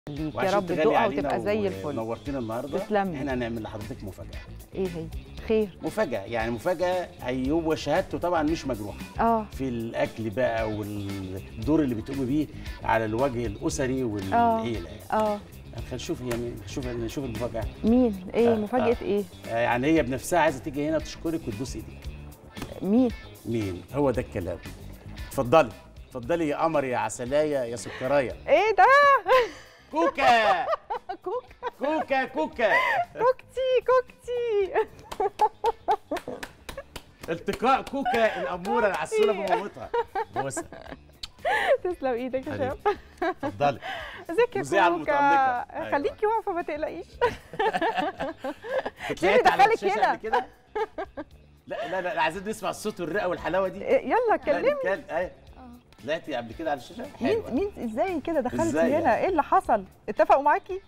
ليك يا وعشان رب تغالي تدوقها علينا وتبقى زي الفل ونورتينا النهارده تسلمي. احنا هنعمل لحضرتك مفاجاه ايه هي خير مفاجاه يعني مفاجاه هو شهادته طبعا مش مجروحه اه في الاكل بقى والدور اللي بتقومي بيه على الوجه الاسري والعيله يعني اه هنشوف هي مين نشوف نشوف المفاجاه مين ايه آه، مفاجاه آه. ايه آه، يعني هي بنفسها عايزه تيجي هنا تشكرك وتبوس ايديك مين مين هو ده الكلام اتفضلي اتفضلي يا قمر يا عسلايه يا سكرايه ايه ده كوكا كوك كوكا كوكا كوكتي كوكتي التقاء كوكا الاموره العسوله بمامتها بوسه تسلم ايدك يا شباب اتفضلي ازيك يا مذيعة كوكا المتألقة. أيوة. خليكي واقفه ما تقلقيش طلعت على دخلك الشاشة هنا؟ قبل كده لا لا لا عايزين نسمع الصوت والرئه والحلاوه دي إيه، يلا لا، كلمني نتكلم. أيوة. طلعتي قبل كده على الشاشه مين حلوة. مين ازاي كده دخلتي إزاي هنا يعني؟ ايه اللي حصل اتفقوا معاكي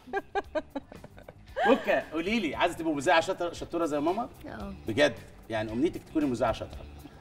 كوكا قولي لي عايزه تبقى مذيعه شاطره شطوره زي ماما اه بجد يعني امنيتك تكوني مذيعه شاطره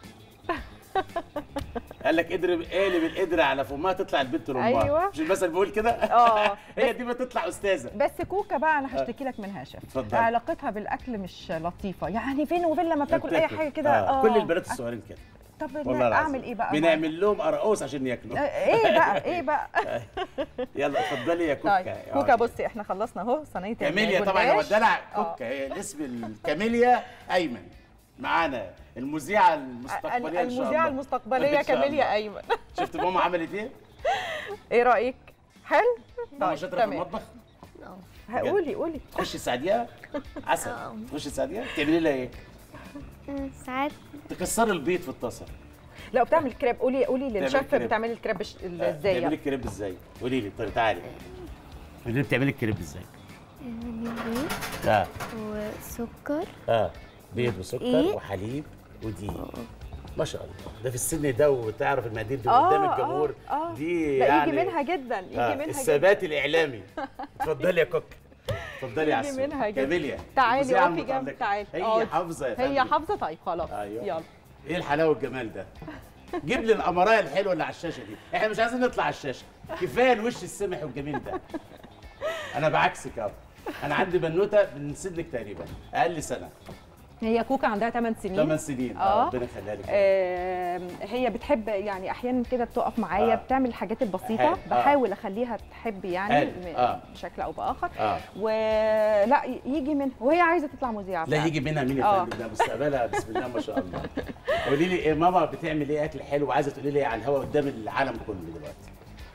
قال لك اضرب قالب القدره على فمها تطلع البنت لامها أيوة. مش المثل بيقول كده اه هي دي بتطلع استاذه بس كوكا بقى انا هشتكي لك منها يا شيف اتفضلي. علاقتها بالاكل مش لطيفه يعني فين وفين لما بتاكل اي بتاكل. حاجه كده آه. كل البنات الصغيرين كده طب والله لا، العظيم اعمل ايه بقى بنعمل لهم قرقوس عشان ياكلوا آه، ايه بقى ايه بقى يلا اتفضلي يا كوكا طيب كوكا بصي احنا خلصنا اهو صينيه كاميليا طبعا هو الجلاش. الدلع آه. كوكا هي الاسم الكاميليا ايمن معانا المذيعه ال- المستقبليه ان شاء المذيعه الله المستقبليه إن شاء الله. كاميليا ايمن شفت ماما عملت ايه؟ ايه رايك حلو ماما شاطره في المطبخ اه قولي قولي تخشي تساعديها عسل آه. تخشي تساعديها تعملي لها ايه؟ ساعات تكسري البيض في الطاسه لا بتعمل كريب قولي قولي للشيف كريب. بتعملي الكريب ش- آه، ازاي بتعملي الكريب ازاي؟ قولي لي طيب تعالي قولي لي بتعملي الكريب ازاي؟ بنجيب بيض اه وسكر اه بيض وسكر إيه؟ وحليب ودقيق ما شاء الله ده في السن ده وتعرف المقادير دي آه، قدام آه، الجمهور آه. دي لا يعني يجي منها جدا يجي آه، منها الثبات الاعلامي اتفضلي يا كوك اتفضلي يا يجي عسل منها جدا. كاميليا تعالي المذيعة اقفي جنب المتألقة. تعالي هي اقعدي. حافظه يا هي فندم. حافظه طيب خلاص أيوة. يلا ايه الحلاوه والجمال ده جيب لي القمرايه الحلوه اللي على الشاشه دي احنا مش عايزين نطلع على الشاشه كفايه الوش السمح والجميل ده انا بعكسك اهو انا عندي بنوته من سنك تقريبا اقل سنه هي كوكا عندها 8 سنين 8 سنين آه. اه ربنا يخليها لك آم، هي بتحب يعني احيانا كده بتقف معايا آه. بتعمل الحاجات البسيطه حلو. آه. بحاول اخليها تحب يعني حلو. م- آه. بشكل او باخر اه ولا ي- يجي منها وهي عايزه تطلع مذيعه لا فعلا. يجي منها مين يا آه. فندم ده مستقبلها بسم الله ما شاء الله قولي لي إيه ماما بتعمل ايه اكل حلو وعايزه تقولي لي إيه على الهواء قدام العالم كله دلوقتي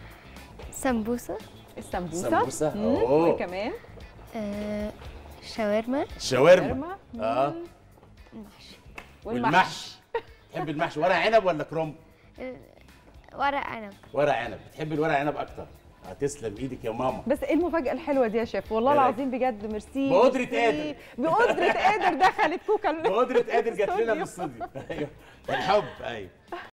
سمبوسة السمبوسه سمبوسة؟ مم، أوه. وكمان آه شاورما شاورما شاورما اه محشي والمحشي تحب المحشي ورق عنب ولا كرنب آه، ورق عنب ورق عنب بتحب الورق عنب اكتر هتسلم ايدك يا ماما بس ايه المفاجاه الحلوه دي يا شيف والله إيه رأيك؟ العظيم بجد ميرسي بقدرة ميرسي. قادر. بقدره قادر دخلت كوكا ال- بقدرة قادر جات لنا الاستوديو. في الاستوديو ايوه الحب ايوه